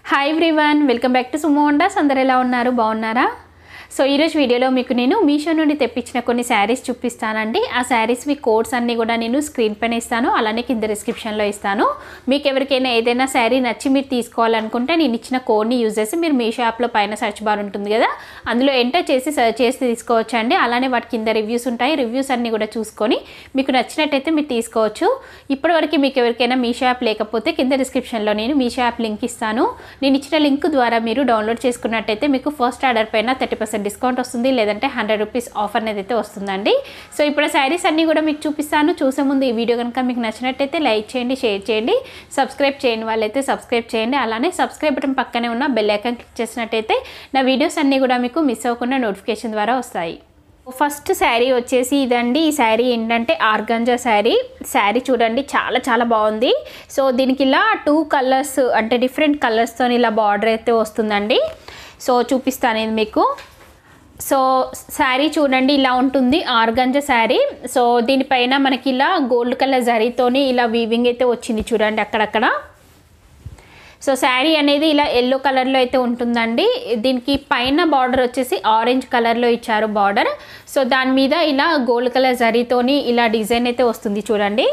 hi everyone welcome back to sumo wonders అందరు ఎలా ఉన్నారు బాగున్నారా సో ఈరోజు వీడియోలో మీకు నేను మీషో నుండి తెప్పించిన కొన్ని శారీస్ చూపిస్తానండి ఆ శారీస్వి కోడ్స్ అన్నీ కూడా నేను స్క్రీన్ పైన ఇస్తాను అలానే కింద డిస్క్రిప్షన్లో ఇస్తాను మీకు ఎవరికైనా ఏదైనా శారీ నచ్చి మీరు తీసుకోవాలనుకుంటే నేను ఇచ్చిన కోడ్ని యూజ్ చేసి మీరు మీషో యాప్లో పైన సెర్చ్ బార్ ఉంటుంది కదా అందులో ఎంటర్ చేసి సెర్చ్ చేసి తీసుకోవచ్చండి అలానే వాటి కింద రివ్యూస్ ఉంటాయి రివ్యూస్ అన్నీ కూడా చూసుకొని మీకు నచ్చినట్టయితే మీరు తీసుకోవచ్చు ఇప్పటివరకు మీకు ఎవరికైనా మీషో యాప్ లేకపోతే కింద డిస్క్రిప్షన్లో నేను మీషో యాప్ లింక్ ఇస్తాను నేను ఇచ్చిన లింక్ ద్వారా మీరు డౌన్లోడ్ చేసుకున్నట్టయితే మీకు ఫస్ట్ ఆర్డర్ పైన థర్టీ పర్సెంట్ డిస్కౌంట్ వస్తుంది లేదంటే హండ్రెడ్ రూపీస్ ఆఫర్ అనేది అయితే వస్తుందండి సో ఇప్పుడు శారీస్ అన్నీ కూడా మీకు చూపిస్తాను చూసే ముందు ఈ వీడియో కనుక మీకు నచ్చినట్టయితే లైక్ చేయండి షేర్ చేయండి సబ్స్క్రైబ్ చేయని వాళ్ళైతే సబ్స్క్రైబ్ చేయండి అలానే సబ్స్క్రైబ్ బటన్ పక్కనే ఉన్న బెల్ ఐకాన్ క్లిక్ చేసినట్టయితే నా వీడియోస్ అన్నీ కూడా మీకు మిస్ అవ్వకుండా నోటిఫికేషన్ ద్వారా వస్తాయి ఫస్ట్ శారీ వచ్చేసి ఇదండి ఈ శారీ ఏంటంటే ఆర్గంజా శారీ శారీ చూడండి చాలా చాలా బాగుంది సో దీనికి ఇలా టూ కలర్స్ అంటే డిఫరెంట్ కలర్స్తో ఇలా బార్డర్ అయితే వస్తుందండి సో చూపిస్తాను ఇది మీకు సో శారీ చూడండి ఇలా ఉంటుంది ఆర్గంజా శారీ సో దీనిపైన మనకి ఇలా గోల్డ్ కలర్ జరీతోని ఇలా వీవింగ్ అయితే వచ్చింది చూడండి అక్కడక్కడ సో శారీ అనేది ఇలా ఎల్లో కలర్లో అయితే ఉంటుందండి దీనికి పైన బార్డర్ వచ్చేసి ఆరెంజ్ కలర్లో ఇచ్చారు బార్డర్ సో దాని మీద ఇలా గోల్డ్ కలర్ జరీతోని ఇలా డిజైన్ అయితే వస్తుంది చూడండి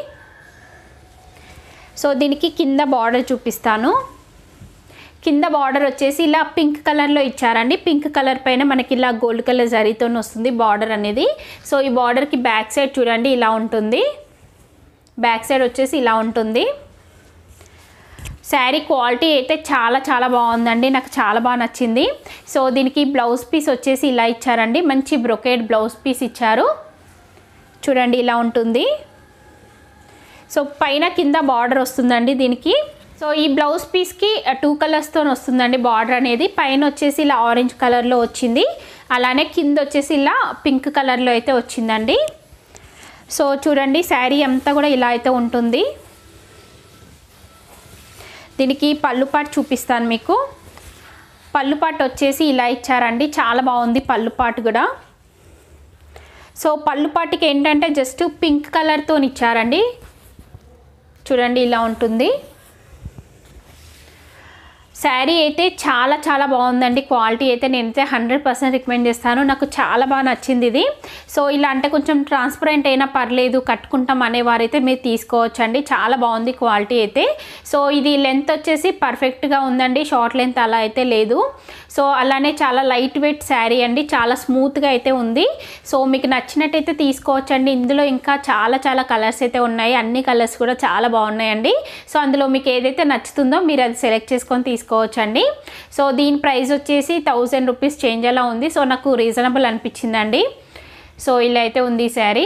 సో దీనికి కింద బార్డర్ చూపిస్తాను కింద బార్డర్ వచ్చేసి ఇలా పింక్ కలర్లో ఇచ్చారండి పింక్ కలర్ పైన మనకి ఇలా గోల్డ్ కలర్ జరీతో వస్తుంది బార్డర్ అనేది సో ఈ బార్డర్కి బ్యాక్ సైడ్ చూడండి ఇలా ఉంటుంది బ్యాక్ సైడ్ వచ్చేసి ఇలా ఉంటుంది శారీ క్వాలిటీ అయితే చాలా చాలా బాగుందండి నాకు చాలా బాగా నచ్చింది సో దీనికి బ్లౌజ్ పీస్ వచ్చేసి ఇలా ఇచ్చారండి మంచి బ్రొకేడ్ బ్లౌజ్ పీస్ ఇచ్చారు చూడండి ఇలా ఉంటుంది సో పైన కింద బార్డర్ వస్తుందండి దీనికి సో ఈ బ్లౌజ్ పీస్కి టూ కలర్స్తో వస్తుందండి బార్డర్ అనేది పైన వచ్చేసి ఇలా ఆరెంజ్ కలర్లో వచ్చింది అలానే కింద వచ్చేసి ఇలా పింక్ కలర్లో అయితే వచ్చిందండి సో చూడండి శారీ అంతా కూడా ఇలా అయితే ఉంటుంది దీనికి పళ్ళు పాటు చూపిస్తాను మీకు పళ్ళు పాటు వచ్చేసి ఇలా ఇచ్చారండి చాలా బాగుంది పళ్ళు పాటు కూడా సో పళ్ళు పాటికి ఏంటంటే జస్ట్ పింక్ కలర్తో ఇచ్చారండి చూడండి ఇలా ఉంటుంది శారీ అయితే చాలా చాలా బాగుందండి క్వాలిటీ అయితే నేనైతే హండ్రెడ్ పర్సెంట్ రికమెండ్ చేస్తాను నాకు చాలా బాగా నచ్చింది ఇది సో ఇలా అంటే కొంచెం ట్రాన్స్పరెంట్ అయినా పర్లేదు కట్టుకుంటాం అనేవారైతే మీరు తీసుకోవచ్చండి చాలా బాగుంది క్వాలిటీ అయితే సో ఇది లెంత్ వచ్చేసి పర్ఫెక్ట్గా ఉందండి షార్ట్ లెంత్ అలా అయితే లేదు సో అలానే చాలా లైట్ వెయిట్ శారీ అండి చాలా స్మూత్గా అయితే ఉంది సో మీకు నచ్చినట్టయితే తీసుకోవచ్చండి ఇందులో ఇంకా చాలా చాలా కలర్స్ అయితే ఉన్నాయి అన్ని కలర్స్ కూడా చాలా బాగున్నాయండి సో అందులో మీకు ఏదైతే నచ్చుతుందో మీరు అది సెలెక్ట్ చేసుకొని తీసుకోవచ్చండి సో దీని ప్రైస్ వచ్చేసి థౌజండ్ రూపీస్ చేంజ్ అలా ఉంది సో నాకు రీజనబుల్ అనిపించిందండి సో ఇలా అయితే ఉంది ఈ శారీ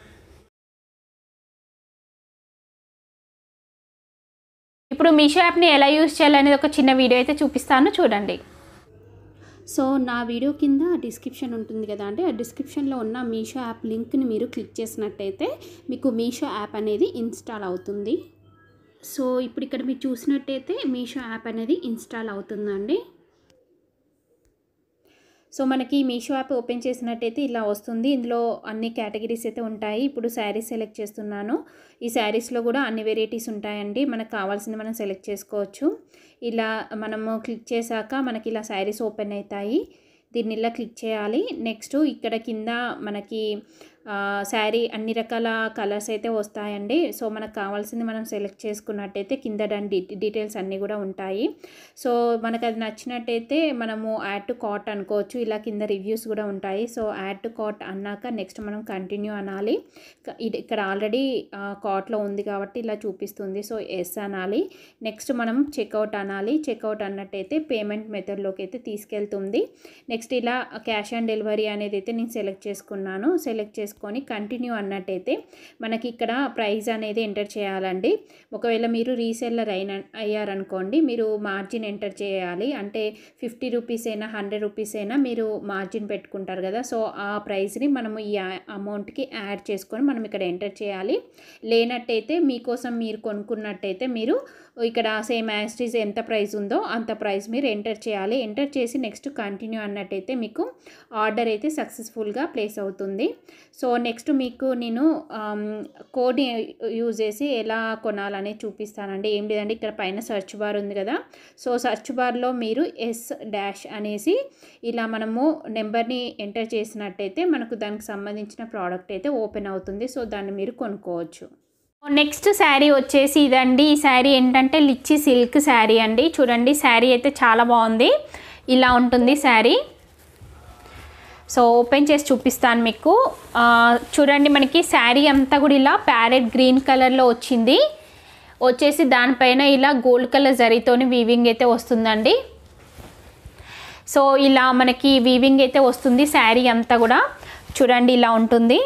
ఇప్పుడు మీషో యాప్ని ఎలా యూజ్ చేయాలనేది ఒక చిన్న వీడియో అయితే చూపిస్తాను చూడండి సో నా వీడియో కింద డిస్క్రిప్షన్ ఉంటుంది కదా అంటే ఆ డిస్క్రిప్షన్లో ఉన్న మీషో యాప్ లింక్ని మీరు క్లిక్ చేసినట్టయితే మీకు మీషో యాప్ అనేది ఇన్స్టాల్ అవుతుంది సో ఇప్పుడు ఇక్కడ మీరు చూసినట్టయితే మీషో యాప్ అనేది ఇన్స్టాల్ అవుతుందండి సో మనకి మీషో యాప్ ఓపెన్ చేసినట్టయితే ఇలా వస్తుంది ఇందులో అన్ని కేటగిరీస్ అయితే ఉంటాయి ఇప్పుడు శారీస్ సెలెక్ట్ చేస్తున్నాను ఈ శారీస్లో కూడా అన్ని వెరైటీస్ ఉంటాయండి మనకు కావాల్సింది మనం సెలెక్ట్ చేసుకోవచ్చు ఇలా మనము క్లిక్ చేశాక మనకి ఇలా శారీస్ ఓపెన్ అవుతాయి దీన్ని ఇలా క్లిక్ చేయాలి నెక్స్ట్ ఇక్కడ కింద మనకి శారీ అన్ని రకాల కలర్స్ అయితే వస్తాయండి సో మనకు కావాల్సింది మనం సెలెక్ట్ చేసుకున్నట్టయితే కింద దాని డీటెయిల్స్ అన్నీ కూడా ఉంటాయి సో మనకు అది నచ్చినట్టయితే మనము యాడ్ టు కార్ట్ అనుకోవచ్చు ఇలా కింద రివ్యూస్ కూడా ఉంటాయి సో యాడ్ టు కార్ట్ అన్నాక నెక్స్ట్ మనం కంటిన్యూ అనాలి ఇది ఇక్కడ ఆల్రెడీ కార్ట్లో ఉంది కాబట్టి ఇలా చూపిస్తుంది సో ఎస్ అనాలి నెక్స్ట్ మనం చెక్అవుట్ అనాలి చెక్అవుట్ అన్నట్టయితే పేమెంట్ మెథడ్లోకి అయితే తీసుకెళ్తుంది నెక్స్ట్ ఇలా క్యాష్ ఆన్ డెలివరీ అనేది అయితే నేను సెలెక్ట్ చేసుకున్నాను సెలెక్ట్ చేసుకుని కంటిన్యూ అన్నట్టయితే మనకి ఇక్కడ ప్రైస్ అనేది ఎంటర్ చేయాలండి ఒకవేళ మీరు రీసెల్లర్ అయిన అయ్యారనుకోండి మీరు మార్జిన్ ఎంటర్ చేయాలి అంటే ఫిఫ్టీ రూపీస్ అయినా హండ్రెడ్ రూపీస్ అయినా మీరు మార్జిన్ పెట్టుకుంటారు కదా సో ఆ ప్రైస్ని మనము ఈ అమౌంట్కి యాడ్ చేసుకొని మనం ఇక్కడ ఎంటర్ చేయాలి లేనట్టయితే మీకోసం మీరు కొనుక్కున్నట్టయితే మీరు ఇక్కడ సేమ్ యాస్టీస్ ఎంత ప్రైస్ ఉందో అంత ప్రైస్ మీరు ఎంటర్ చేయాలి ఎంటర్ చేసి నెక్స్ట్ కంటిన్యూ అన్నట్టయితే మీకు ఆర్డర్ అయితే సక్సెస్ఫుల్గా ప్లేస్ అవుతుంది సో సో నెక్స్ట్ మీకు నేను కోడ్ని యూజ్ చేసి ఎలా కొనాలని చూపిస్తానండి ఏం లేదండి ఇక్కడ పైన సెర్చ్ బార్ ఉంది కదా సో సెర్చ్ బార్లో మీరు ఎస్ డాష్ అనేసి ఇలా మనము నెంబర్ని ఎంటర్ చేసినట్టయితే మనకు దానికి సంబంధించిన ప్రోడక్ట్ అయితే ఓపెన్ అవుతుంది సో దాన్ని మీరు కొనుక్కోవచ్చు నెక్స్ట్ శారీ వచ్చేసి ఇదండి ఈ శారీ ఏంటంటే లిచ్చి సిల్క్ శారీ అండి చూడండి శారీ అయితే చాలా బాగుంది ఇలా ఉంటుంది శారీ సో ఓపెన్ చేసి చూపిస్తాను మీకు ఆ, చూడండి మనకి శారీ అంతా కూడా ఇలా ప్యారెట్ గ్రీన్ కలర్లో వచ్చింది వచ్చేసి దానిపైన ఇలా గోల్డ్ కలర్ జరీతోని వీవింగ్ అయితే వస్తుందండి సో ఇలా మనకి వీవింగ్ అయితే వస్తుంది శారీ అంతా కూడా చూడండి ఇలా ఉంటుంది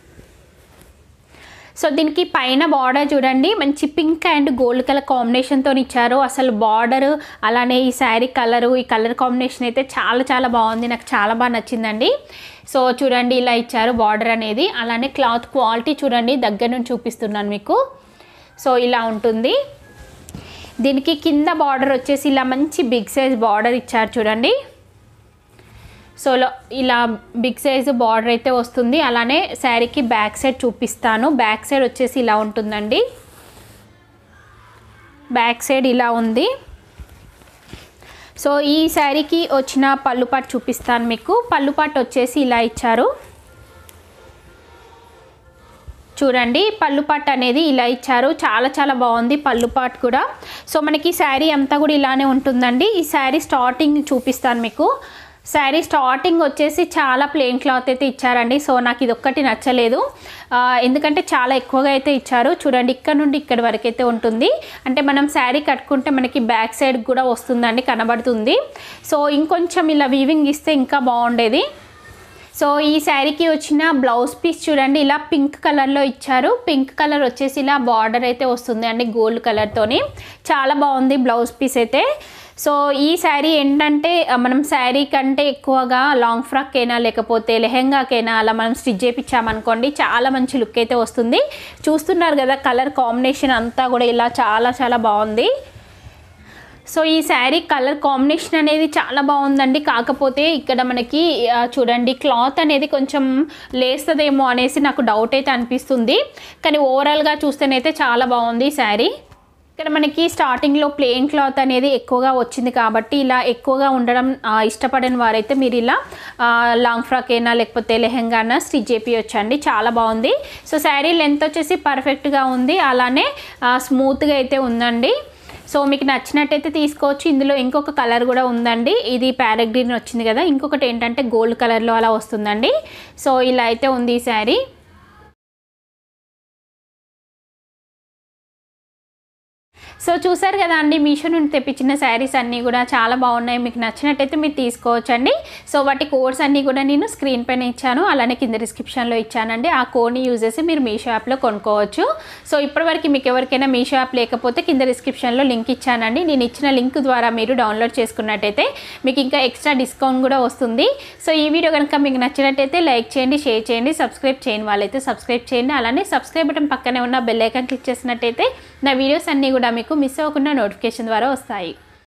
సో దీనికి పైన బార్డర్ చూడండి మంచి పింక్ అండ్ గోల్డ్ కలర్ కాంబినేషన్తో ఇచ్చారు అసలు బార్డర్ అలానే ఈ శారీ కలరు ఈ కలర్ కాంబినేషన్ అయితే చాలా చాలా బాగుంది నాకు చాలా బాగా నచ్చిందండి సో చూడండి ఇలా ఇచ్చారు బార్డర్ అనేది అలానే క్లాత్ క్వాలిటీ చూడండి దగ్గర నుంచి చూపిస్తున్నాను మీకు సో ఇలా ఉంటుంది దీనికి కింద బార్డర్ వచ్చేసి ఇలా మంచి బిగ్ సైజ్ బార్డర్ ఇచ్చారు చూడండి సో లో- ఇలా బిగ్ సైజ్ బార్డర్ అయితే వస్తుంది అలానే శారీకి బ్యాక్ సైడ్ చూపిస్తాను బ్యాక్ సైడ్ వచ్చేసి ఇలా ఉంటుందండి బ్యాక్ సైడ్ ఇలా ఉంది సో ఈ శారీకి వచ్చిన పళ్ళు పాటు చూపిస్తాను మీకు పళ్ళు పాటు వచ్చేసి ఇలా ఇచ్చారు చూడండి పళ్ళు పాటు అనేది ఇలా ఇచ్చారు చాలా చాలా బాగుంది పళ్ళు పాటు కూడా సో మనకి శారీ అంతా కూడా ఇలానే ఉంటుందండి ఈ శారీ స్టార్టింగ్ చూపిస్తాను మీకు శారీ స్టార్టింగ్ వచ్చేసి చాలా ప్లెయిన్ క్లాత్ అయితే ఇచ్చారండి సో నాకు ఇది ఒక్కటి నచ్చలేదు ఆ, ఎందుకంటే చాలా ఎక్కువగా అయితే ఇచ్చారు చూడండి ఇక్కడ నుండి ఇక్కడ వరకు అయితే ఉంటుంది అంటే మనం శారీ కట్టుకుంటే మనకి బ్యాక్ సైడ్ కూడా వస్తుందండి కనబడుతుంది సో ఇంకొంచెం ఇలా వీవింగ్ ఇస్తే ఇంకా బాగుండేది సో ఈ శారీకి వచ్చిన బ్లౌజ్ పీస్ చూడండి ఇలా పింక్ కలర్లో ఇచ్చారు పింక్ కలర్ వచ్చేసి ఇలా బార్డర్ అయితే వస్తుంది అండి గోల్డ్ కలర్తోని చాలా బాగుంది బ్లౌజ్ పీస్ అయితే సో ఈ శారీ ఏంటంటే ఆ, మనం శారీ కంటే ఎక్కువగా లాంగ్ ఫ్రాక్ అయినా లేకపోతే లెహెంగాకైనా అలా మనం స్టిచ్ చేయించామనుకోండి చాలా మంచి లుక్ అయితే వస్తుంది చూస్తున్నారు కదా కలర్ కాంబినేషన్ అంతా కూడా ఇలా చాలా చాలా బాగుంది సో ఈ శారీ కలర్ కాంబినేషన్ అనేది చాలా బాగుందండి కాకపోతే ఇక్కడ మనకి ఆ, చూడండి క్లాత్ అనేది కొంచెం లేస్తుందేమో అనేసి నాకు డౌట్ అయితే అనిపిస్తుంది కానీ ఓవరాల్గా చూస్తేనైతే చాలా బాగుంది ఈ శారీ ఇక్కడ మనకి స్టార్టింగ్లో ప్లెయిన్ క్లాత్ అనేది ఎక్కువగా వచ్చింది కాబట్టి ఇలా ఎక్కువగా ఉండడం ఆ, ఇష్టపడని వారైతే మీరు ఇలా ఆ, లాంగ్ ఫ్రాక్ అయినా లేకపోతే లెహెంగానా స్టిచ్ చేపించండి చాలా బాగుంది సో శారీ లెంత్ వచ్చేసి పర్ఫెక్ట్గా ఉంది అలానే ఆ, స్మూత్గా అయితే ఉందండి సో మీకు నచ్చినట్టయితే తీసుకోవచ్చు ఇందులో ఇంకొక కలర్ కూడా ఉందండి ఇది ప్యారెట్ గ్రీన్ వచ్చింది కదా ఇంకొకటి ఏంటంటే గోల్డ్ కలర్లో అలా వస్తుందండి సో ఇలా అయితే ఉంది ఈ శారీ సో చూసారు కదా అండి మీషో నుండి తెప్పించిన శారీస్ అన్నీ కూడా చాలా బాగున్నాయి మీకు నచ్చినట్టయితే మీరు తీసుకోవచ్చండి సో వాటి కోడ్స్ అన్నీ కూడా నేను స్క్రీన్ పైన ఇచ్చాను అలానే కింద డిస్క్రిప్షన్లో ఇచ్చానండి ఆ కోడ్ని యూజ్ చేసి మీరు మీషో యాప్లో కొనుక్కోవచ్చు సో ఇప్పటివరకు మీకు ఎవరికైనా మీషో యాప్ లేకపోతే కింద డిస్క్రిప్షన్లో లింక్ ఇచ్చానండి నేను ఇచ్చిన లింక్ ద్వారా మీరు డౌన్లోడ్ చేసుకున్నట్టయితే మీకు ఇంకా ఎక్స్ట్రా డిస్కౌంట్ కూడా వస్తుంది సో ఈ వీడియో కనుక మీకు నచ్చినట్టయితే లైక్ చేయండి షేర్ చేయండి సబ్స్క్రైబ్ చేయని వాళ్ళైతే సబ్స్క్రైబ్ చేయండి అలానే సబ్స్క్రైబ్ బటన్ పక్కనే ఉన్న బెల్ ఐకాన్ క్లిక్ చేసినట్టయితే నా వీడియోస్ అన్నీ కూడా మీకు మిస్ అవ్వకుండా నోటిఫికేషన్ ద్వారా వస్తాయి